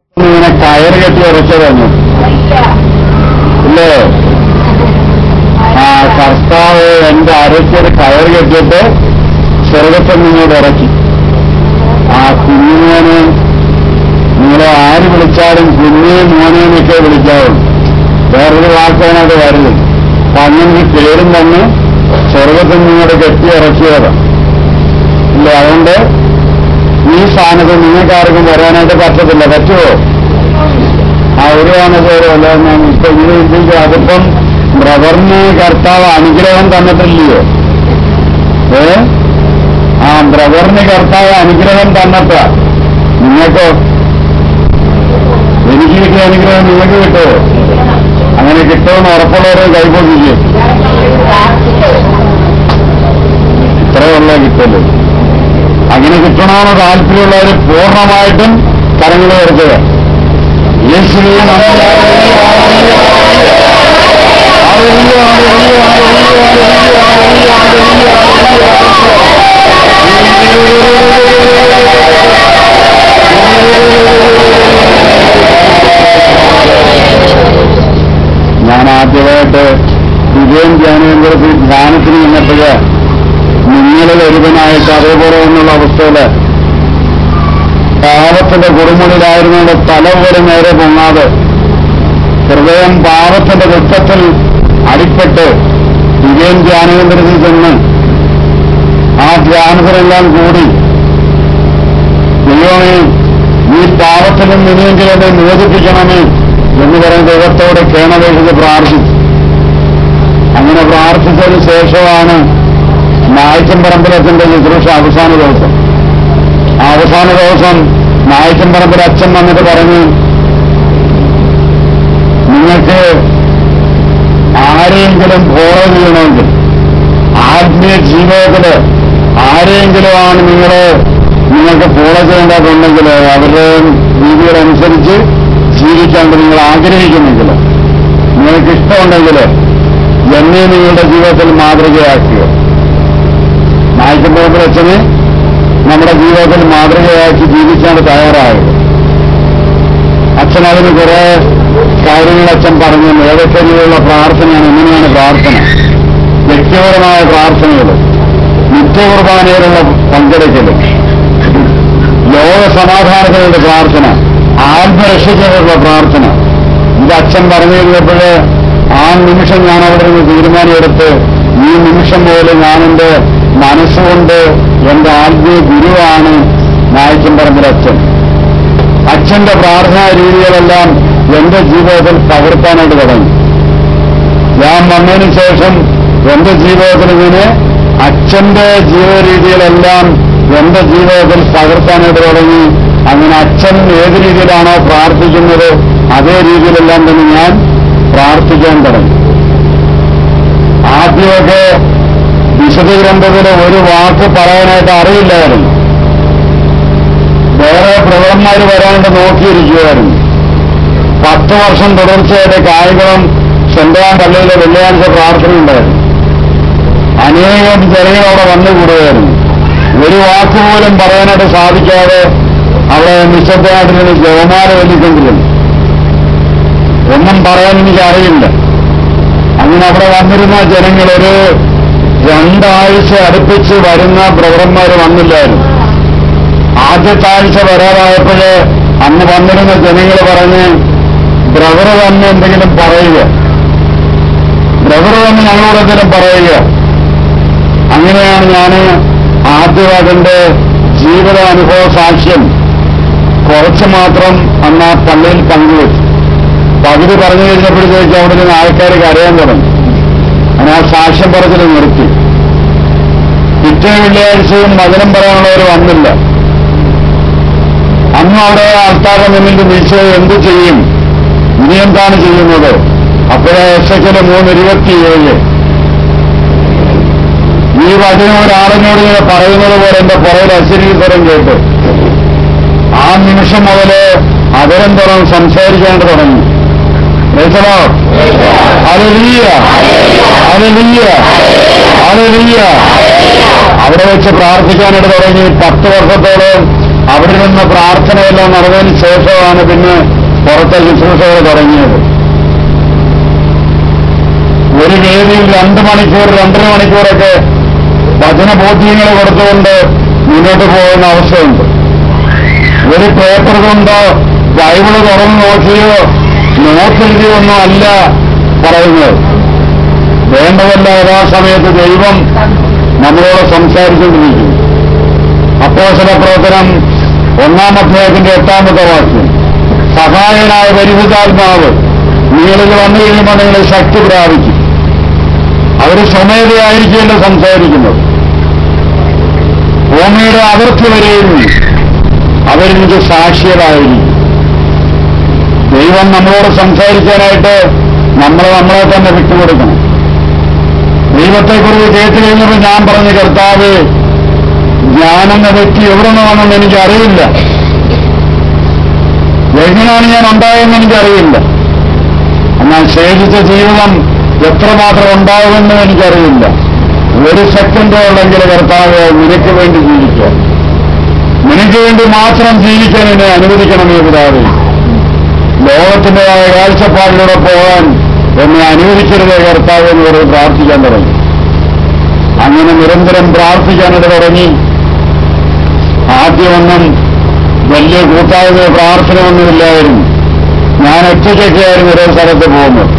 ഇങ്ങനെ കയറ് കെട്ടി ഉറച്ചതാണ് ഇല്ലേ ആ കർത്താവ് എന്റെ അരയ്ക്കൊരു കയറ് കെട്ടിയിട്ട് സ്വർഗത്തിൽ നിന്നോട് ഇറക്കി ആ കുഞ്ഞുമോനെ നിങ്ങളെ ആര് വിളിച്ചാലും കുഞ്ഞേ മോനെ എന്നൊക്കെ വിളിക്കാവുള്ളൂ വേറൊരു വാക്കാണത് വരുന്നത് അപ്പൊ അങ്ങനെ ഈ പേരും തന്നെ സ്വർഗത്തിൽ നിന്നോട് കെട്ടി ഇറക്കിയതാണ് ഇല്ല അതുകൊണ്ട് ഈ സ്ഥാനത്ത് നിങ്ങൾക്ക് ആർക്കും വരാനായിട്ട് പറ്റത്തില്ല പറ്റുമോ ആ ഒരു കാരണത്തോരല്ല ഞാൻ ഇപ്പൊ ഇങ്ങനെ ചിന്തിക്കുക അതിപ്പം ബ്രദറിന് കർത്താവ് അനുഗ്രഹം തന്നിട്ടില്ലയോ ഏ ആ ബ്രദറിന് കർത്താവ് അനുഗ്രഹം തന്നപ്പോ നിങ്ങൾക്കോ എനിക്ക് കിട്ടിയ അനുഗ്രഹം നിങ്ങൾക്ക് കിട്ടുമോ അങ്ങനെ കിട്ടുമെന്ന് ഉറപ്പുള്ളവരെ കൈപ്പൊക്കിക്കും ഇത്രയുള്ള കിട്ടുമല്ലോ അങ്ങനെ കിട്ടണമെന്ന് താല്പര്യമുള്ളവർ പൂർണ്ണമായിട്ടും കരങ്ങൾ ഉയർത്തുക യേശുവേ നന്ദി. ഹല്ലേലൂയ, ഹല്ലേലൂയ, ഹല്ലേലൂയ, ഹല്ലേലൂയ, ഹല്ലേലൂയ, ഞാൻ ആദ്യമായിട്ട് വിജയം ധ്യാനേന്ദ്രത്തിൽ ധ്യാനത്തിന് നിന്നപ്പോഴ് നിങ്ങളിൽ ഒരുവനായിട്ട് അതേപോലെ എന്നുള്ള അവസ്ഥയില് പാപത്തിന്റെ കുറുമുളിലായിരുന്നുകൊണ്ട് തല പോലെ നേരെ പൊങ്ങാതെ ഹൃദയം പാപത്തിന്റെ ദുഃഖത്തിൽ അടിപ്പെട്ട് വിജയം ധ്യാനേന്ദ്രത്തിൽ ചെന്ന് ആ ധ്യാനത്തിനെല്ലാം കൂടി ദൈവമേ ഈ പാപത്തിൽ നിന്ന് ഇനിയെങ്കിലും എന്നെ മോചിപ്പിക്കണമേ എന്ന് പറഞ്ഞ് ദൈവത്തോട് കേണവേണ്ടത് പ്രാർത്ഥിച്ചു അങ്ങനെ പ്രാർത്ഥിച്ചതിന് ശേഷമാണ് നായച്ചമ്പറമ്പിലച്ഛന്റെ ശുശ്രൂഷ അവസാന ദിവസം ആ അവസാന ദിവസം നായച്ചമ്പറമ്പിൽ അച്ഛൻ വന്നിട്ട് പറഞ്ഞു നിങ്ങൾക്ക് ആരെയെങ്കിലും ഫോളോ ചെയ്യണമെങ്കിൽ ആത്മീയ ജീവിതത്തില് ആരെയെങ്കിലുമാണ് നിങ്ങൾ നിങ്ങൾക്ക് ഫോളോ ചെയ്യേണ്ടതുണ്ടെങ്കിൽ അവരുടെ രീതികളനുസരിച്ച് ജീവിക്കാൻ നിങ്ങൾ ആഗ്രഹിക്കുന്നെങ്കിൽ നിങ്ങൾക്ക് ഇഷ്ടമുണ്ടെങ്കിൽ എന്നെ നിങ്ങളുടെ ജീവിതത്തിൽ മാതൃകയാക്കുക നായിക്കുമ്പോൾ അച്ഛനെ നമ്മുടെ ജീവിതത്തിൽ മാതൃകയാക്കി ജീവിക്കാൻ തയ്യാറാകുക അച്ഛൻ അതിന് കുറെ കാര്യങ്ങൾ അച്ഛൻ പറഞ്ഞു ഏതൊക്കെ രീതിയിലുള്ള പ്രാർത്ഥനയാണ് എങ്ങനെയാണ് പ്രാർത്ഥന വ്യക്തിപരമായ പ്രാർത്ഥനകൾ നിത്യകുർബാനയിലുള്ള പങ്കെടുക്കൽ ലോക സമാധാനത്തിനുള്ള പ്രാർത്ഥന ആത്മരക്ഷയ്ക്കുള്ള പ്രാർത്ഥന ഇത് അച്ഛൻ പറഞ്ഞു കഴിഞ്ഞപ്പോഴ് ആ നിമിഷം ഞാൻ അവിടെ നിന്ന് തീരുമാനമെടുത്ത് ഈ നിമിഷം മുതൽ ഞാൻ എന്റെ മനസ്സുകൊണ്ട് എന്റെ ആത്മീയ ഗുരുവാണ് നായക്കൻ പറമ്പിൽ അച്ഛൻ അച്ഛന്റെ പ്രാർത്ഥനാ രീതികളെല്ലാം എന്റെ ജീവിതത്തിൽ പകർത്താനായിട്ട് തുടങ്ങി ഞാൻ വന്നതിന് ശേഷം എന്റെ ജീവിതത്തിൽ ഇങ്ങനെ അച്ഛന്റെ ജീവിത രീതികളെല്ലാം എന്റെ ജീവിതത്തിൽ പകർത്താനായിട്ട് തുടങ്ങി അങ്ങനെ അച്ഛൻ ഏത് രീതിയിലാണോ പ്രാർത്ഥിക്കുന്നത് അതേ രീതിയിലെല്ലാം തന്നെ ഞാൻ പ്രാർത്ഥിക്കാൻ തുടങ്ങി ആദ്യമൊക്കെ വിശുദ്ധ ഗ്രന്ഥത്തിലെ ഒരു വാക്ക് പറയാനായിട്ട് അറിയില്ലായിരുന്നു വേറെ പ്രഭവന്മാർ വരാണ്ട് നോക്കിയിരിക്കുകയായിരുന്നു പത്ത് വർഷം തുടർച്ചയായിട്ട് കായകുളം സെൻട്രാം പള്ളിയിലെ വെള്ളിയാഴ്ച പ്രാർത്ഥനയുണ്ടായിരുന്നു അനേകം ജനങ്ങൾ അവിടെ വന്നുകൂടുകയായിരുന്നു ഒരു വാക്ക് പോലും പറയാനായിട്ട് സാധിക്കാതെ അവിടെ നിശബ്ദമായിട്ട് നിന്ന് ജവമാല വലിക്കൊണ്ടിരുന്നു ഒന്നും പറയാൻ എനിക്ക് അറിയില്ല അങ്ങനെ അവിടെ വന്നിരുന്ന ജനങ്ങൾ ഒരു രണ്ടാഴ്ച അടുപ്പിച്ച് വരുന്ന ബ്രദറന്മാർ വന്നില്ലായിരുന്നു ആദ്യത്തെ ആഴ്ച വരാറായപ്പോഴ് അന്ന് വന്നിരുന്ന ജനങ്ങൾ പറഞ്ഞ് ബ്രദർ തന്നെ എന്തെങ്കിലും പറയുക ബ്രദർ തന്നെ ഞങ്ങളോട് എന്തെങ്കിലും പറയുക അങ്ങനെയാണ് ഞാൻ ആദ്യവാദന്റെ ജീവിതാനുഭവ സാക്ഷ്യം കുറച്ച് മാത്രം അന്ന് ആ പള്ളിയിൽ പങ്കുവച്ചു പകുതി പറഞ്ഞു കഴിഞ്ഞപ്പോഴത്തേക്ക് അവിടെ നിന്ന് ആൾക്കാർ കരയാൻ തുടങ്ങി അങ്ങനെ ആ സാക്ഷ്യം പറച്ചിൽ നിർത്തി പിറ്റേ വെള്ളിയാഴ്ചയും വചനം പറയാനുള്ളവർ വന്നില്ല അന്ന് അവിടെ ആൾക്കാരുടെ മുന്നിൽ നിശ്ചയ എന്ത് ചെയ്യും ഇനി എന്താണ് ചെയ്യുന്നത് അപ്പോഴേ എസ് എക്കില് മൂന്ന് ഇരുപത്തിയേഴ് ഈ വചനം ഒരാളിനോട് ഇങ്ങനെ പറയുന്നത് പോലെ എന്റെ പുറകിൽ അശരീരം കേട്ട് ആ നിമിഷം മുതല് അതരം തുറന്ന് സംസാരിക്കാനായിട്ട് തുടങ്ങി കേട്ടല്ലോ അലലിയ അലലിയ അലലിയ അവിടെ വെച്ച് പ്രാർത്ഥിക്കാനായിട്ട് തുടങ്ങി പത്ത് വർഷത്തോളം അവിടെ നിന്ന് പ്രാർത്ഥനയെല്ലാം നടന്നതിന് ശേഷമാണ് പിന്നെ പുറത്തെ ശുശ്രൂഷകൾ തുടങ്ങിയത് ഒരു വേദിയിൽ രണ്ട് മണിക്കൂർ രണ്ടര മണിക്കൂറൊക്കെ വചനബോധ്യങ്ങൾ കൊടുത്തുകൊണ്ട് മുന്നോട്ട് പോകുന്ന അവസ്ഥയുണ്ട് ഒരു പേപ്പർ കൊണ്ടോ ബൈബിള് തുറന്നു നോക്കിയോ നോട്ടെഴുതിയൊന്നും അല്ല പറയുന്നത് വേണ്ടതല്ല യഥാസമയത്ത് ദൈവം നമ്മളോട് സംസാരിച്ചുകൊണ്ടിരിക്കും അപ്പോസല പ്രവർത്തനം ഒന്നാം അധ്യായത്തിന്റെ എട്ടാമത്തെ വാക്യം സഹായനായ പരിശുദ്ധാത്മാവ് നിങ്ങളിൽ വന്നു കഴിയുമ്പോൾ നിങ്ങൾ ശക്തി പ്രാപിക്കും അവർ സ്വമേധയായിരിക്കില്ല സംസാരിക്കുന്നത് ഭൂമിയുടെ അതിർത്തി വരെയും അവരെനിക്ക് സാക്ഷിയതായിരിക്കും ദൈവം നമ്മളോട് സംസാരിക്കാനായിട്ട് നമ്മൾ നമ്മളെ തന്നെ വിട്ടുകൊടുക്കണം ദൈവത്തെക്കുറിച്ച് കേട്ട് കഴിഞ്ഞപ്പോൾ ഞാൻ പറഞ്ഞ കർത്താവ് ഞാനെന്ന വ്യക്തി എവിടെ നിന്നാണെന്ന് എനിക്കറിയില്ല എങ്ങനെയാണ് ഞാൻ ഉണ്ടായതെന്ന് എനിക്കറിയില്ല എന്നാൽ ശേഷിച്ച ജീവിതം എത്രമാത്രം ഉണ്ടാകുമെന്ന് എനിക്കറിയില്ല ഒരു സെക്കൻഡോ ഉള്ളെങ്കിൽ കർത്താവ് നിനക്ക് വേണ്ടി ജീവിക്കാൻ നിനക്ക് വേണ്ടി മാത്രം ജീവിക്കാൻ എന്നെ അനുവദിക്കണമേ പിതാവേ ലോകത്തിൻ്റെതായ കാഴ്ചപ്പാടിലൂടെ പോകാൻ എന്നെ അനുവദിക്കരുതേ കർത്താവ് എന്ന് പറഞ്ഞ് പ്രാർത്ഥിക്കാൻ തുടങ്ങി അങ്ങനെ നിരന്തരം പ്രാർത്ഥിക്കാനിട്ട് തുടങ്ങി ആദ്യമൊന്നും വലിയ കൂട്ടായ്മ പ്രാർത്ഥനയൊന്നുമില്ലായിരുന്നു ഞാൻ ഒറ്റയ്ക്കൊക്കെയായിരുന്നു ഓരോ സ്ഥലത്ത് പോകുന്നത്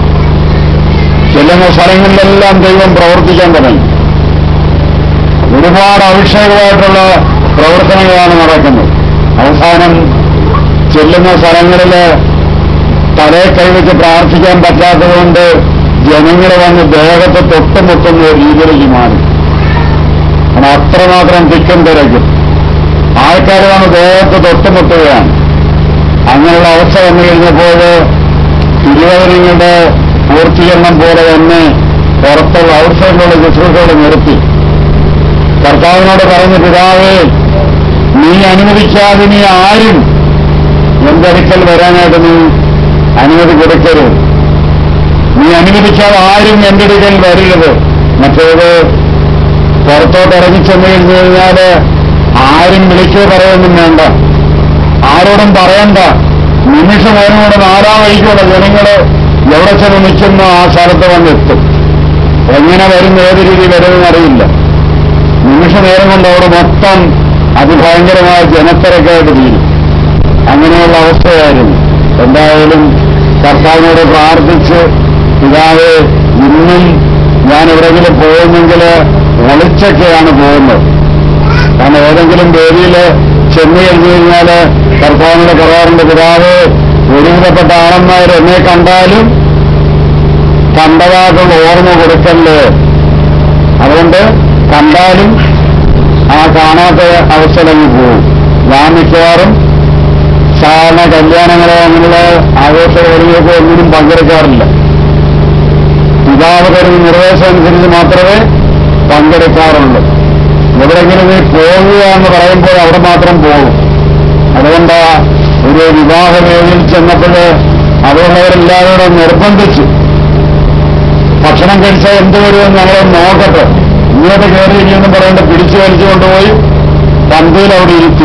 ചെല്ലുന്ന സ്ഥലങ്ങളിലെല്ലാം ദൈവം പ്രവർത്തിക്കാൻ തുടങ്ങി ഒരുപാട് അഭിഷേകമായിട്ടുള്ള പ്രവർത്തനങ്ങളാണ് നടക്കുന്നത് അവസാനം ചെല്ലുന്ന സ്ഥലങ്ങളിൽ തലേ കൈവച്ച് പ്രാർത്ഥിക്കാൻ പറ്റാത്തതുകൊണ്ട് ജനങ്ങൾ വന്ന് ദേഹത്തെ തൊട്ടുമുട്ടുന്ന ഒരു രീതിയിലേക്ക് മാറി അത് അത്രമാത്രം തിക്കും തിരക്കും ആൾക്കാർ വന്ന് ദേഹത്ത് തൊട്ടുമുട്ടുകയാണ് അങ്ങനെയുള്ള അവസ്ഥ വന്നു കഴിഞ്ഞപ്പോൾ തിരുവചനങ്ങളുടെ പൂർത്തീകരണം പോലെ തന്നെ പുറത്തുള്ള ഔട്ട്സൈഡിലുള്ള ശുശ്രൂഷകൾ നിർത്തി കർത്താവിനോട് പറഞ്ഞ പിതാവേ നീ അനുവദിക്കാതെ നീ ആരും എന്റെ അടുക്കൽ വരാനായിട്ട് നീ അനുമതി കൊടുക്കരുത് നീ അനുവദിക്കാതെ ആരും എന്റെ അടുക്കൽ വരരുത് മറ്റേത് പുറത്തോട്ട് ഇറങ്ങിച്ചെന്ന് കഴിഞ്ഞു കഴിഞ്ഞാല് ആരും വിളിക്കോ പറയൊന്നും വേണ്ട ആരോടും പറയണ്ട നിമിഷമോനോട് നാലാം വഴിക്കുള്ള ജനങ്ങള് എവിടെ ചെന്ന് നിൽക്കുന്നു ആ സ്ഥലത്ത് വന്നെത്തും എങ്ങനെ വരും ഏത് രീതി വരുമെന്ന് അറിയില്ല നിമിഷനേരം കൊണ്ട് അവിടെ മൊത്തം അതിഭയങ്കരമായ ജനത്തിരക്കായിട്ട് തീരും അങ്ങനെയുള്ള അവസ്ഥയായിരുന്നു എന്തായാലും കർത്താവിനോട് പ്രാർത്ഥിച്ച് പിതാവ് ഇന്നും ഞാൻ എവിടെയെങ്കിലും പോകുന്നെങ്കിൽ ഒളിച്ചൊക്കെയാണ് പോകുന്നത് കാരണം ഏതെങ്കിലും വേദിയിൽ ചെന്ന് കഴിഞ്ഞു കഴിഞ്ഞാൽ കർത്താവിനോട് പറയാറുണ്ട് പിതാവ് ഒരുവിധപ്പെട്ട ആളന്മാർ എന്നെ കണ്ടാലും കണ്ടതായിട്ടുള്ള ഓർമ്മ കൊടുക്കല്ലേ അതുകൊണ്ട് കണ്ടാലും ആ കാണാത്ത അവസ്ഥയിലങ്ങ് പോകും ഞാൻ മിക്കവാറും സാധാരണ കല്യാണങ്ങളോ അങ്ങനെയുള്ള ആഘോഷങ്ങളിലൊക്കെ ഒന്നിനും പങ്കെടുക്കാറില്ല പിതാവ് തരുന്ന നിർദ്ദേശം അനുസരിച്ച് മാത്രമേ പങ്കെടുക്കാറുള്ളൂ എവിടെയെങ്കിലും നീ പോകുക എന്ന് പറയുമ്പോൾ അവിടെ മാത്രം പോകും അതുകൊണ്ട് ഒരു വിവാഹ വേദിയിൽ ചെന്നപ്പോൾ അവിടെയുള്ളവരെല്ലാവരോടും നിർബന്ധിച്ചു ഭക്ഷണം കഴിച്ചാൽ എന്ത് വരുമെന്ന് ഞങ്ങളെ നോക്കട്ടെ ഇങ്ങോട്ട് കയറിയിരിക്കുമെന്ന് പറയേണ്ട പിടിച്ചു വലിച്ചു കൊണ്ടുപോയി പന്തിയിൽ അവിടെ ഇരുത്തി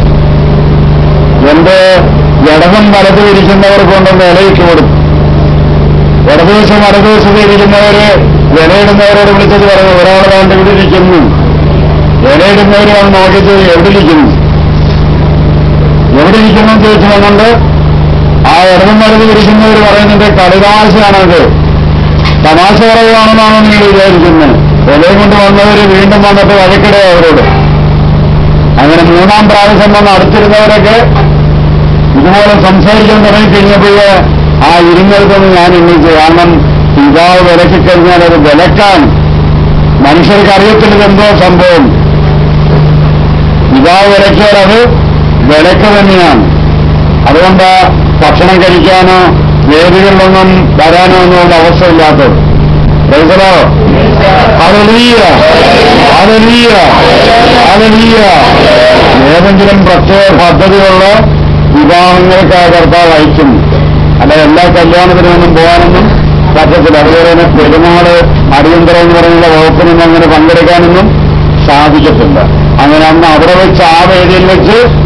എന്റെ ഇടതും വലതും ഇരിക്കുന്നവർ കൊണ്ടൊന്ന് ഇലയിട്ട് കൊടുത്തു ഇടതുവശം വലതുവശത്ത് ഇരിക്കുന്നവര് ഇലയിടുന്നവരോട് വിളിച്ചത് പറഞ്ഞു ഒരാൾ വേണ്ട ഇവിടെ ഇരിക്കുന്നു ഇലയിടുന്നവർ വന്ന് നോക്കിച്ച് എവിടെ ഇരിക്കുന്നു എവിടെ ഇരിക്കുന്നു എന്ന് ചോദിച്ചു വന്നുകൊണ്ട് ആ ഇടതും വലതും ഇരിക്കുന്നവർ പറയുന്നത് കളിതാശയാണത് തമാശ പറയുകയാണെന്നാണ് നിങ്ങൾ വിചാരിക്കുന്നത് ഇലയും കൊണ്ട് വന്നവര് വീണ്ടും വന്നിട്ട് വഴക്കിടുക അവരോട് അങ്ങനെ മൂന്നാം പ്രാവശ്യം വന്ന് അടുത്തിരുന്നവരൊക്കെ ഇതുപോലെ സംസാരിക്കാൻ തുടങ്ങിക്കഴിഞ്ഞപ്പോൾ ആ ഇരുന്നിടത്തൊന്നും ഞാൻ എണ്ണിച്ചു കാരണം പിതാവ് വിലക്കിക്കഴിഞ്ഞാൽ അത് വിലക്കാൻ മനുഷ്യർക്ക് അറിയത്തില്ല എന്തോ സംഭവം പിതാവ് വിലക്കിയാൽ അത് വിലക്ക് തന്നെയാണ് അതുകൊണ്ട് ഭക്ഷണം കഴിക്കാനോ വേദികളിലൊന്നും വരാനോ ഒന്നുമുള്ള അവസ്ഥയില്ലാത്തത് പ്രൈസലോ അതലീയ അതലീയ അതലീയ ഏതെങ്കിലും പ്രത്യേക പദ്ധതിയുള്ള വിവാഹങ്ങൾക്ക് ആ കർത്താവ് അയക്കുന്നു അല്ല എല്ലാ കല്യാണത്തിനൊന്നും പോകാനൊന്നും പറ്റത്തില്ല അതുപോലെ തന്നെ പെരുന്നാള് അടിയന്തരം എന്ന് പറയുന്ന വകുപ്പിനൊന്നും അങ്ങനെ പങ്കെടുക്കാനൊന്നും സാധിക്കത്തില്ല അങ്ങനെ അന്ന് അവിടെ വെച്ച് ആ വേദിയിൽ വെച്ച്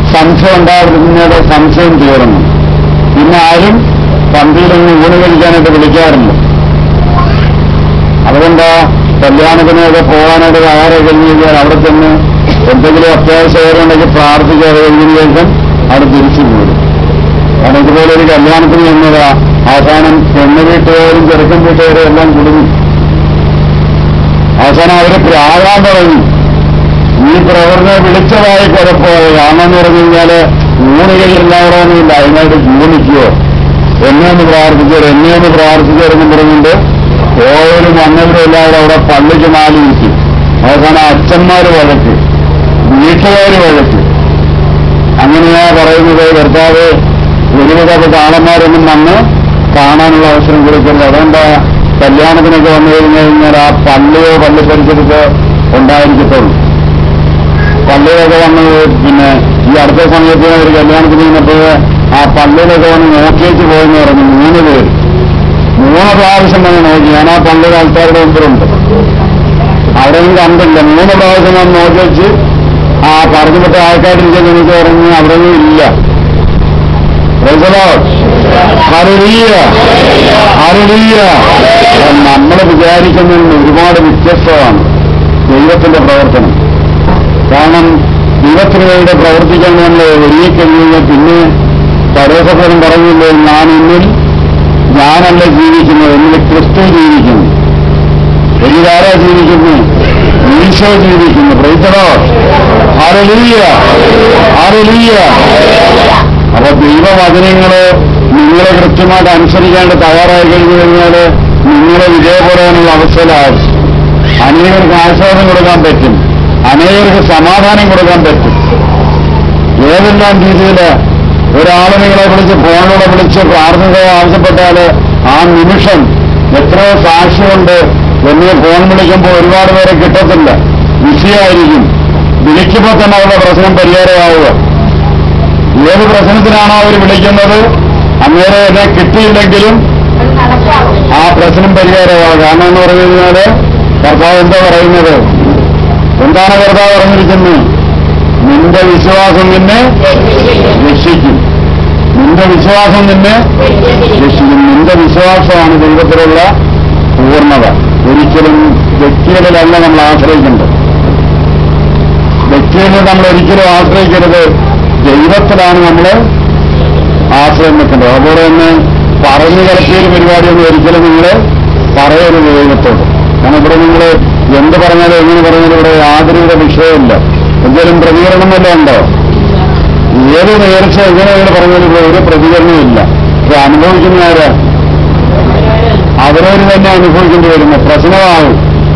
സംശയം ഉണ്ടാകുന്നത് സംശയം തീർന്നു പിന്നെ ആരും പന്തിയിലൊന്നും ഊണ് കഴിക്കാനായിട്ട് വിളിക്കാറില്ല അതുകൊണ്ടാ കല്യാണത്തിനൊക്കെ പോകാനായിട്ട് തയ്യാറായി കഴിഞ്ഞ് കഴിഞ്ഞാൽ അവിടെ ചെന്ന് എന്തെങ്കിലും അത്യാവശ്യം ഉണ്ടെങ്കിൽ പ്രാർത്ഥിക്കാതെ കഴിഞ്ഞതിന് ശേഷം അവിടെ തിരിച്ചു പോരും കാരണം ഇതുപോലെ ഒരു കല്യാണത്തിന് ചെന്നതാ അവസാനം പെണ്ണ് വീട്ടുകാരും ചെറുക്കൻ വീട്ടുകാരും എല്ലാം കുടുങ്ങി അവസാനം അവര് പ്രാകാൻ തുടങ്ങി ഈ പ്രവർത്തനെ വിളിച്ചതായി കുഴപ്പമായി കാരണം പറഞ്ഞു കഴിഞ്ഞാല് ഊണുകയില്ലാവണമെന്നില്ല അതിനായിട്ട് ജൂണിക്കോ എന്നെ ഒന്ന് പ്രാർത്ഥിച്ചോ എന്നെ ഒന്ന് പ്രാർത്ഥിച്ചോരെന്നും പറഞ്ഞുകൊണ്ട് ഓരോരും വന്നവരും എല്ലാവരും അവിടെ പള്ളിക്ക് നാലിരിക്കും അവസാനം അച്ഛന്മാര് വഴക്ക് വീട്ടുകാര് വഴക്ക് അങ്ങനെയാ പറയുന്നത് കർത്താവ് ഒരുവിധ താളന്മാരൊന്നും വന്ന് കാണാനുള്ള അവസരം കൊടുക്കരുത് അതുകൊണ്ട് കല്യാണത്തിനൊക്കെ വന്നു കഴിഞ്ഞു കഴിഞ്ഞാൽ ആ പള്ളിയോ പള്ളി പരിസരത്ത് ഉണ്ടായിരിക്കത്തുള്ളൂ പള്ളിയിലൊക്കെ വന്ന് പിന്നെ ഈ അടുത്ത സമയത്ത് ഒരു കല്യാണത്തിന് നിന്നപ്പോൾ ആ പള്ളിയിലൊക്കെ വന്ന് നോക്കിയേച്ച് പോയെന്ന് പറഞ്ഞു മൂന്ന് പേര് മൂന്ന് പ്രാവശ്യം വന്ന് നോക്കി ഞാൻ ആ പള്ളിയുടെ ആൾക്കാരുടെ മുമ്പിലുണ്ട് അവിടെയും കണ്ടില്ല മൂന്ന് പ്രാവശ്യം വന്ന് നോക്കി വെച്ച് ആ പറഞ്ഞു വിട്ട ആൾക്കാരിരിക്കുന്ന എനിക്ക് പറഞ്ഞു അവിടെയൊന്നും ഇല്ല നമ്മൾ വിചാരിക്കുന്നതിന് ഒരുപാട് വ്യത്യസ്തമാണ് ദൈവത്തിന്റെ പ്രവർത്തനം കാരണം ദൈവത്തിന് വേണ്ടി പ്രവർത്തിക്കാൻ നമ്മൾ ഒരുങ്ങിക്കഴിഞ്ഞാൽ പിന്നെ പരോസപ്പോലും പറഞ്ഞില്ലേ ഞാൻ എന്നിൽ ഞാനല്ല ജീവിക്കുന്നത് എന്നിൽ ക്രിസ്തു ജീവിക്കുന്നു എനിക്കാരാ ജീവിക്കുന്നു ഈശോ ജീവിക്കുന്നു പ്രൈത്തടോ ആരലീയ ആരലീയ അപ്പൊ ദൈവവചനങ്ങള് നിങ്ങളെ കൃത്യമായിട്ട് അനുസരിക്കാണ്ട് തയ്യാറായി കഴിഞ്ഞു കഴിഞ്ഞാല് നിങ്ങളെ വിജയപ്പെടാനുള്ള അവസരമാകും അനേകർക്ക് ആശ്വാസം കൊടുക്കാൻ പറ്റും അനേകർക്ക് സമാധാനം കൊടുക്കാൻ പറ്റും ഏതെല്ലാം രീതിയിൽ ഒരാൾ നിങ്ങളെ വിളിച്ച് ഫോണിലൂടെ വിളിച്ച് പ്രാർത്ഥന ആവശ്യപ്പെട്ടാല് ആ നിമിഷം എത്രയോ സാക്ഷിയുണ്ട് എന്നെ ഫോൺ വിളിക്കുമ്പോൾ ഒരുപാട് പേരെ കിട്ടത്തില്ല വിഷയമായിരിക്കും വിളിക്കുമ്പോൾ തന്നെ അവരുടെ പ്രശ്നം പരിഹാരമാവുക ഏത് പ്രശ്നത്തിനാണോ അവർ വിളിക്കുന്നത് അന്നേരം എന്നെ കിട്ടിയില്ലെങ്കിലും ആ പ്രശ്നം പരിഹാരമാവുക കാരണം എന്ന് പറഞ്ഞു കഴിഞ്ഞാല് കർത്താവ് എന്താ പറയുന്നത് എന്താണ് കർത്താവ് പറഞ്ഞിരിക്കുന്നത് നിന്റെ വിശ്വാസം നിന്നെ രക്ഷിക്കും നിന്റെ വിശ്വാസം നിന്നെ രക്ഷിക്കും നിന്റെ വിശ്വാസമാണ് ദൈവത്തിലുള്ള പൂർണ്ണത ഒരിക്കലും വ്യക്തികളിലല്ല നമ്മൾ ആശ്രയിക്കേണ്ടത് വ്യക്തികളിൽ നമ്മൾ ഒരിക്കലും ആശ്രയിക്കരുത് ദൈവത്തിലാണ് നമ്മൾ ആശ്രയം വെക്കേണ്ടത് അതുപോലെ തന്നെ പറഞ്ഞു കിടത്തിയൊരു പരിപാടിയൊന്നും ഒരിക്കലും നിങ്ങൾ പറയരുത് ദൈവത്തോട് കാരണം ഇവിടെ നിങ്ങൾ എന്ത് പറഞ്ഞാലും എങ്ങനെ പറഞ്ഞാലും ഇവിടെ യാതൊരുവിധ വിഷയമില്ല എന്തെങ്കിലും പ്രതികരണം വല്ലതും ഉണ്ടോ ഏത് നേർച്ച എങ്ങനെ എങ്ങനെ പറഞ്ഞാലും ഇവിടെ ഒരു പ്രതികരണമില്ല ഇത് അനുഭവിക്കുന്ന ആരാ അവരവർ തന്നെ അനുഭവിക്കേണ്ടി വരുന്നു പ്രശ്നമാകും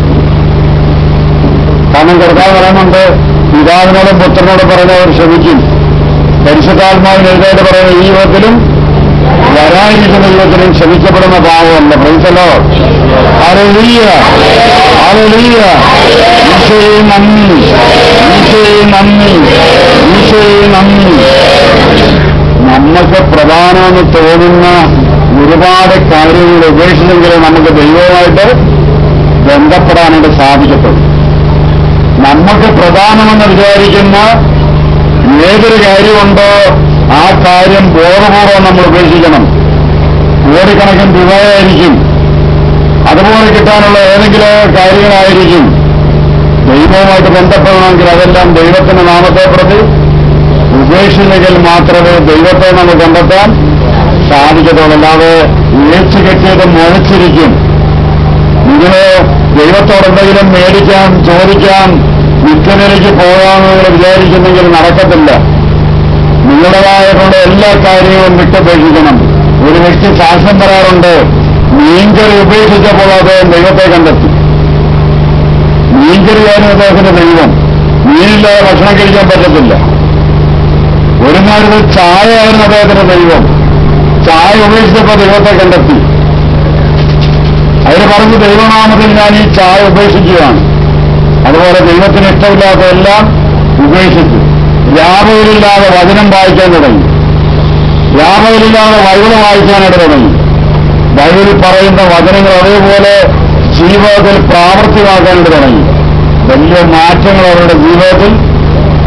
കാരണം കർത്താവ് പറയുന്നുണ്ട് പിതാവിനോടും പുത്രനോടും പറയുന്നവർ ക്ഷമിക്കും പരിശുദ്ധാത്മാവിന് എഴുതായിട്ട് പറയുന്ന ഈ യുഗത്തിലും വരാനിരിക്കുന്ന യുഗത്തിലും ക്ഷമിക്കപ്പെടുന്ന ഭാവമല്ല പ്രൈസലോ അരളിയ അരളിയ ഈശോയെ നന്ദി ഈശോയെ നന്ദി ഈശോയെ നന്ദി നമുക്ക് പ്രധാനമെന്ന് തോന്നുന്ന ഒരുപാട് കാര്യങ്ങൾ ഉപേക്ഷിച്ചെങ്കിലും നമുക്ക് ദൈവവുമായിട്ട് ബന്ധപ്പെടാനായിട്ട് സാധിക്കത്തുള്ളൂ നമുക്ക് പ്രധാനമെന്ന് വിചാരിക്കുന്ന ഏതൊരു കാര്യമുണ്ടോ ആ കാര്യം ബോധപൂർവം നമ്മൾ ഉപേക്ഷിക്കണം കോടിക്കണക്കിന് രൂപയായിരിക്കും അതുപോലെ കിട്ടാനുള്ള ഏതെങ്കിലും കാര്യങ്ങളായിരിക്കും ദൈവവുമായിട്ട് ബന്ധപ്പെടണമെങ്കിൽ അതെല്ലാം ദൈവത്തിന്റെ നാമത്തെ പ്രതി ഉപേക്ഷിച്ചെങ്കിൽ മാത്രമേ ദൈവത്തെ നമുക്ക് കണ്ടെത്താൻ സാധിക്കത്തുള്ളൂ അല്ലാതെ ഏച്ചു കെട്ടിയത് മുഴച്ചിരിക്കും നിങ്ങള് ദൈവത്തോട് എന്തെങ്കിലും മേടിക്കാം ചോദിക്കാം വിൽക്കുന്നതിലേക്ക് പോകാമെന്ന് നിങ്ങൾ വിചാരിക്കുന്നെങ്കിൽ നടക്കത്തില്ല നിങ്ങളുടേതായിട്ടുള്ള എല്ലാ കാര്യങ്ങളും വിട്ടുപേക്ഷിക്കണം ഒരു വ്യക്തി സാക്ഷ്യം പറയാറുണ്ട് മീൻകറി ഉപേക്ഷിച്ചപ്പോൾ അദ്ദേഹം ദൈവത്തെ കണ്ടെത്തി മീൻകറിയായിരുന്നു അദ്ദേഹത്തിന്റെ ദൈവം മീനില്ലാതെ ഭക്ഷണം കഴിക്കാൻ പറ്റത്തില്ല ഒരു നേരത്തെ ചായയായിരുന്നു അദ്ദേഹത്തിന്റെ ദൈവം ചായ ഉപേക്ഷിച്ചപ്പോൾ ദൈവത്തെ കണ്ടെത്തി അതിന് പറഞ്ഞു ദൈവനാമത്തിൽ ഞാൻ ഈ ചായ ഉപേക്ഷിക്കുകയാണ് അതുപോലെ ദൈവത്തിന് ഇഷ്ടമില്ലാത്ത എല്ലാം ഉപേക്ഷിച്ചു വ്യാപകമില്ലാതെ വചനം വായിക്കാൻ തുടങ്ങി വ്യാപകമില്ലാതെ ബൈബിൾ വായിക്കാനായിട്ട് തുടങ്ങി ബൈബിളിൽ പറയുന്ന വചനങ്ങൾ അതേപോലെ ജീവിതത്തിൽ പ്രാവർത്തികമാക്കാനായിട്ട് തുടങ്ങി വലിയ മാറ്റങ്ങൾ അവരുടെ ജീവിതത്തിൽ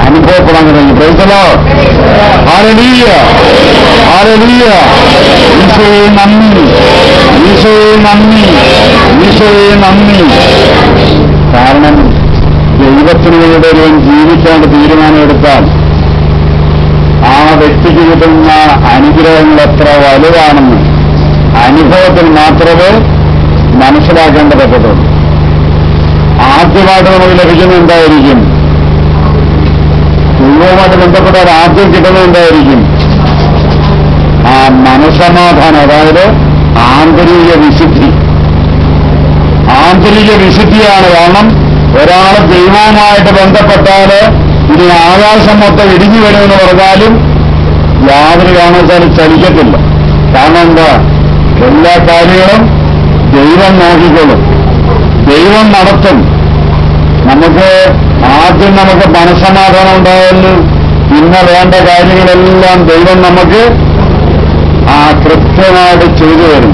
അനുഭവപ്പെടാൻ തുടങ്ങി പ്രൈസലോ ആരലീയ ആരലീയ ഈശോയെ നന്ദി ഈശോയെ നന്ദി ഈശോയെ നന്ദി കാരണം ദൈവത്തിന് വേണ്ടി ഒരുവൻ ജീവിക്കാണ്ട് തീരുമാനമെടുത്താൽ ആ വ്യക്തിക്ക് കിട്ടുന്ന അനുഗ്രഹങ്ങൾ എത്ര വലുതാണെന്ന് അനുഭവത്തിൽ മാത്രമേ മനസ്സിലാക്കേണ്ട പറ്റത്തുള്ളൂ ആദ്യമായിട്ട് നമുക്ക് ലഭിക്കുന്ന എന്തായിരിക്കും ദൈവവുമായിട്ട് ബന്ധപ്പെട്ടാൽ ആദ്യം കിട്ടുന്നത് എന്തായിരിക്കും ആ മനസമാധാനം അതായത് ആന്തരിക വിശുദ്ധി ആന്തരിക വിശുദ്ധിയാണ് കാരണം ഒരാൾ ദൈവവുമായിട്ട് ബന്ധപ്പെട്ടാല് ഇനി ആകാശം മൊത്തം ഇടിഞ്ഞു വരുമെന്ന് പറഞ്ഞാലും യാതൊരു കാരണവശാലും ചലിക്കത്തില്ല കാരണം എന്താ എല്ലാ കാര്യങ്ങളും ദൈവം നോക്കിക്കൊള്ളും ദൈവം നടത്തും നമുക്ക് ആദ്യം നമുക്ക് മനസ്സമാധാനം ഉണ്ടാകുന്നു പിന്നെ വേണ്ട കാര്യങ്ങളെല്ലാം ദൈവം നമുക്ക് ആ കൃത്യമായിട്ട് ചെയ്തു തരും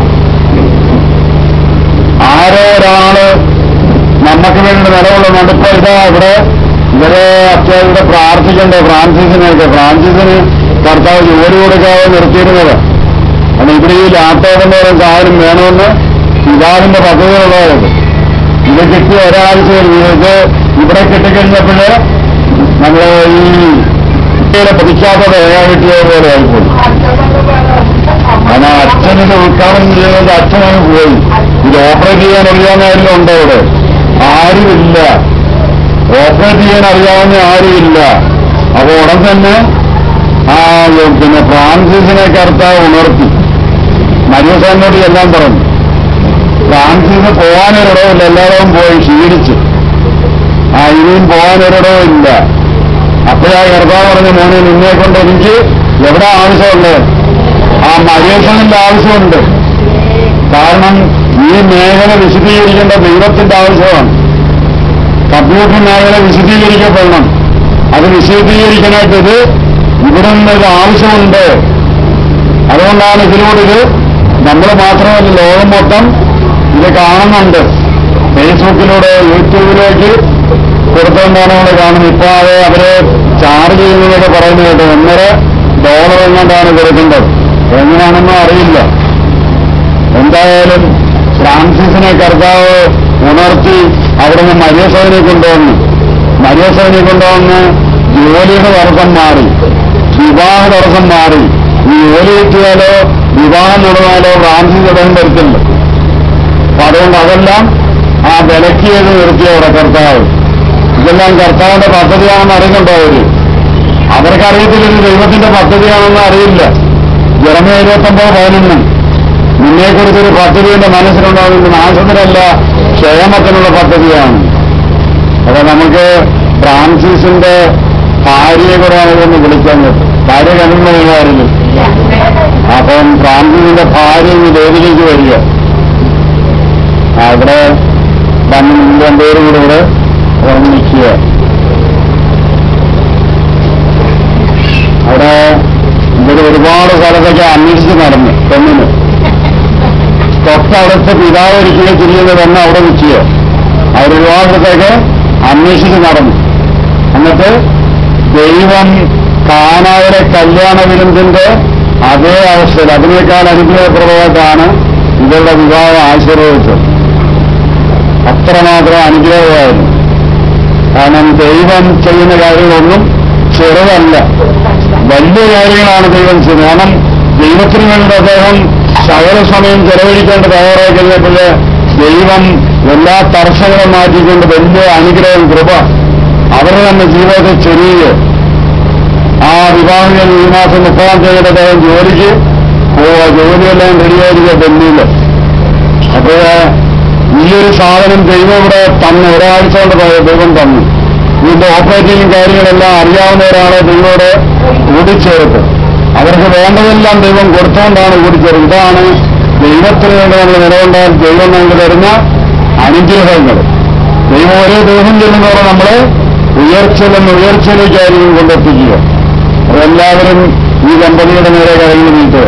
ആരോ ഒരാള് നമുക്ക് വേണ്ടി നിലകൊള്ളുന്നുണ്ട് ഇപ്പൊ ഇതാ ഇവിടെ ഇവരെ അത്യാവശ്യം പ്രാർത്ഥിക്കണ്ടേ ഫ്രാൻസിസിനെയൊക്കെ ഫ്രാൻസിസിന് കർത്താവ് ജോലി കൊടുക്കാതെ നിർത്തിയിരുന്നത് കാരണം ഇവിടെ ഈ ലാപ്ടോപ്പ് എന്ന് പറയുന്ന സാധനം വേണമെന്ന് പിതാവിന്റെ പദ്ധതികളുള്ളത് ഇത് കിട്ടിയ ഒരാഴ്ച കഴിഞ്ഞ് ഇത് ഇവിടെ കിട്ടിക്കഴിഞ്ഞപ്പോൾ നമ്മൾ ഈ കുട്ടികളെ പിടിക്കാത്തത് ഏകാ കിട്ടിയത് പോലെ ആയിപ്പോയി കാരണം അച്ഛനിത് ഉദ്ഘാടനം ചെയ്യുന്നത് അച്ഛനങ്ങ് പോയി ഇത് ഓപ്പറേറ്റ് ചെയ്യാൻ അറിയാവുന്ന ആരെങ്കിലും ഉണ്ടോ ഇവിടെ ആരുമില്ല ഓപ്പറേറ്റ് ചെയ്യാൻ അറിയാവുന്ന ആരുമില്ല അപ്പൊ ഉടൻ തന്നെ ആ പിന്നെ ഫ്രാൻസിസിനെ കർത്താവ് ഉണർത്തി മരിയസാനോട് എല്ലാം പറഞ്ഞു ഫ്രാൻസിന് പോകാനൊരിടമില്ല എല്ലായിടവും പോയി ക്ഷീണിച്ച് ആ ഇനിയും പോകാനൊരിടവും ഇല്ല അപ്പോഴാ കർത്താവ് പറഞ്ഞ മോനെ നിന്നെ കൊണ്ട് എനിക്ക് എവിടെ ആവശ്യമുണ്ട് ആ മരിയസനിന്റെ ആവശ്യമുണ്ട് കാരണം ഈ മേഖല വിശദീകരിക്കേണ്ട ദൈവത്തിന്റെ ആവശ്യമാണ് കമ്പ്യൂട്ടർ മേഖല വിശദീകരിക്കപ്പെടണം അത് വിശദീകരിക്കാനായിട്ട് ഇത് ഇവിടെ നിന്നൊരു ആവശ്യമുണ്ട് അതുകൊണ്ടാണ് ഇതിലൂടെ ഇത് നമ്മൾ മാത്രമല്ല ലോകം മൊത്തം ഇത് കാണുന്നുണ്ട് ഫേസ്ബുക്കിലൂടെ യൂട്യൂബിലേക്ക് കൊടുത്തുകൊണ്ടാണ് നമ്മൾ കാണുന്നത് ഇപ്പൊ അത് അവര് ചാർജ് ചെയ്യുന്നതൊക്കെ പറയുന്നത് കേട്ടോ ഒന്നര ഡോളർ എങ്ങോട്ടാണ് കൊടുക്കേണ്ടത് എങ്ങനെയാണെന്നും അറിയില്ല എന്തായാലും ഫ്രാൻസിസിനെ കർത്താവ് ഉണർത്തി അവിടുന്ന് മരിയസവനെ കൊണ്ടുവന്നു മരിയസവനെ കൊണ്ടുവന്ന് ജോലിയുടെ തടസ്സം മാറി വിവാഹ തടസ്സം മാറി ഈ ജോലി കിട്ടിയാലോ വിവാഹം നടന്നാലോ ഫ്രാൻസിസ് ഇടം വരുത്തില്ല അപ്പൊ അതുകൊണ്ട് അതെല്ലാം ആ വിലക്കിയത് നിർത്തി അവിടെ കർത്താവ് ഇതെല്ലാം കർത്താവിന്റെ പദ്ധതിയാണെന്ന് അറിയുന്നുണ്ടോ അവര് അവർക്കറിയത്തില്ല ഇത് ദൈവത്തിന്റെ പദ്ധതിയാണെന്ന് അറിയില്ല ജനമേ ഇരുപത്തൊമ്പത് പതിനൊന്ന് നിന്നെക്കുറിച്ചൊരു പദ്ധതി എന്റെ മനസ്സിലുണ്ടാകുന്നത് നാശത്തിനല്ല ക്ഷേമത്തിനുള്ള പദ്ധതിയാണ് അപ്പൊ നമുക്ക് ഫ്രാൻസിസിന്റെ ഭാര്യയെ കൂടെ നമുക്കൊന്ന് വിളിക്കാൻ പറ്റും ഭാര്യ കണ്ടിട്ടുണ്ടോ ആരെങ്കിലും അപ്പം ഫ്രാൻസിസിന്റെ ഭാര്യ ഇനി വേദിയിലേക്ക് വരിക ആ, ഇവിടെ വന്ന് നിങ്ങൾ രണ്ടുപേരും കൂടെ ഇവിടെ വന്ന് നിൽക്കുക അവിടെ ഇവിടെ ഒരുപാട് സ്ഥലത്തൊക്കെ അന്വേഷിച്ച് നടന്നു പെണ്ണിന് തൊട്ടടുത്ത് പിതാവ് ഒരിക്കലും തിരിയുന്ന പെണ്ണ് അവിടെ നിൽക്കുക അവരൊരുപാട് സ്ഥലത്തൊക്കെ അന്വേഷിച്ച് നടന്നു എന്നിട്ട് ദൈവം കാനായുടെ കല്യാണ വിരുന്നിന്റെ അതേ അവസ്ഥയിൽ അതിനേക്കാൾ അനുഗ്രഹപ്രദമായിട്ടാണ് ഇവരുടെ വിവാഹം ആശീർവദിച്ചത് അത്രമാത്രം അനുഗ്രഹമായിരുന്നു കാരണം ദൈവം ചെയ്യുന്ന കാര്യങ്ങളൊന്നും ചെറുതല്ല വലിയ കാര്യങ്ങളാണ് ദൈവം ചെയ്യുന്നത് കാരണം ദൈവത്തിന് വേണ്ടി അദ്ദേഹം സകല സമയം ചെലവഴിക്കേണ്ട തയ്യാറായി കഴിഞ്ഞപ്പോൾ ദൈവം എല്ലാ തടസ്സങ്ങളും മാറ്റിക്കൊണ്ട് വലിയ അനുഗ്രഹം കൃപ അവരുടെ തന്നെ ജീവിതത്തെ ചെറിയ ആ വിവാഹം കഴിഞ്ഞ് ഈ മാസം മുപ്പതാം തീയതി അദ്ദേഹം ജോലിക്ക് പോവുക ജോലിയെല്ലാം റെഡിയായിരിക്കുക ഡൽഹിയിൽ അപ്പോ ഈ ഒരു സാധനം ദൈവം ഇവിടെ തന്നു ഒരാഴ്ച കൊണ്ട് ദൈ- ദൈവം തന്നു ഇതിന്റെ ഓപ്പറേറ്റിംഗ് കാര്യങ്ങളെല്ലാം അറിയാവുന്ന ഒരാളെ ദൈവോട് കൂടിച്ചേർത്ത് അവർക്ക് വേണ്ടതെല്ലാം ദൈവം കൊടുത്തുകൊണ്ടാണ് കൂടിച്ചേർത്ത് ഇതാണ് ദൈവത്തിന് വേണ്ടി നമ്മൾ നിലകൊണ്ടാൽ ദൈവം നമുക്ക് തരുന്ന അനുഗ്രഹങ്ങൾ ദൈവം ഓരോ ദിവസം ചെല്ലുന്നതോടെ നമ്മളെ ഉയർച്ചയിൽ നിന്ന് ഉയർച്ചയിലേക്കായിരിക്കും കൊണ്ടെത്തിക്കുക അതെല്ലാവരും ഈ ദമ്പതിയുടെ നേരെ കരങ്ങൾ നീട്ടുക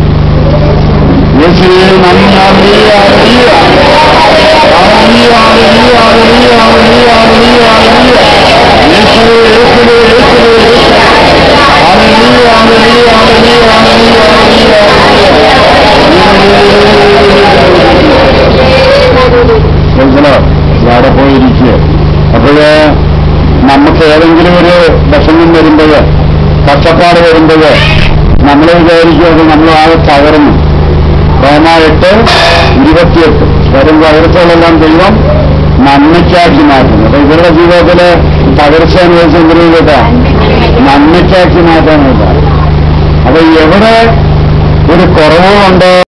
യേശുവേ നന്ദി ഹല്ലേലൂയ, ഹല്ലേലൂയ. ഹല്ലേലൂയ, ഹല്ലേലൂയ, ഹല്ലേലൂയ, ഹല്ലേലൂയ, ഹല്ലേലൂയ, ഹല്ലേലൂയ. യേശുവേ യേശുവേ, യേശുവേ, യേശുവേ. ഹല്ലേലൂയ, ഹല്ലേലൂയ, ഹല്ലേലൂയ, ഹല്ലേലൂയ, ഹല്ലേലൂയ. അവിടെ പോയിരിക്കുക അപ്പോഴ് നമുക്ക് ഏതെങ്കിലും ഒരു വിഷമം വരുമ്പോൾ കഷ്ടപ്പാട് വരുമ്പോൾ നമ്മൾ വിചാരിക്കും അത് നമ്മൾ ആകെ തകർന്നു റോമ എട്ട് ഇരുപത്തിയെട്ട് വരും തകർച്ചകളെല്ലാം ദൈവം നന്മയ്ക്കാക്കി മാറ്റുന്നു അപ്പൊ ഇവരുടെ ജീവിതത്തില് തകർച്ച അനുഭവിച്ചെങ്കിലും കേട്ടാ നന്മയ്ക്കാക്കി മാറ്റാനില്ല അപ്പൊ എവിടെ ഒരു കുറവുണ്ടോ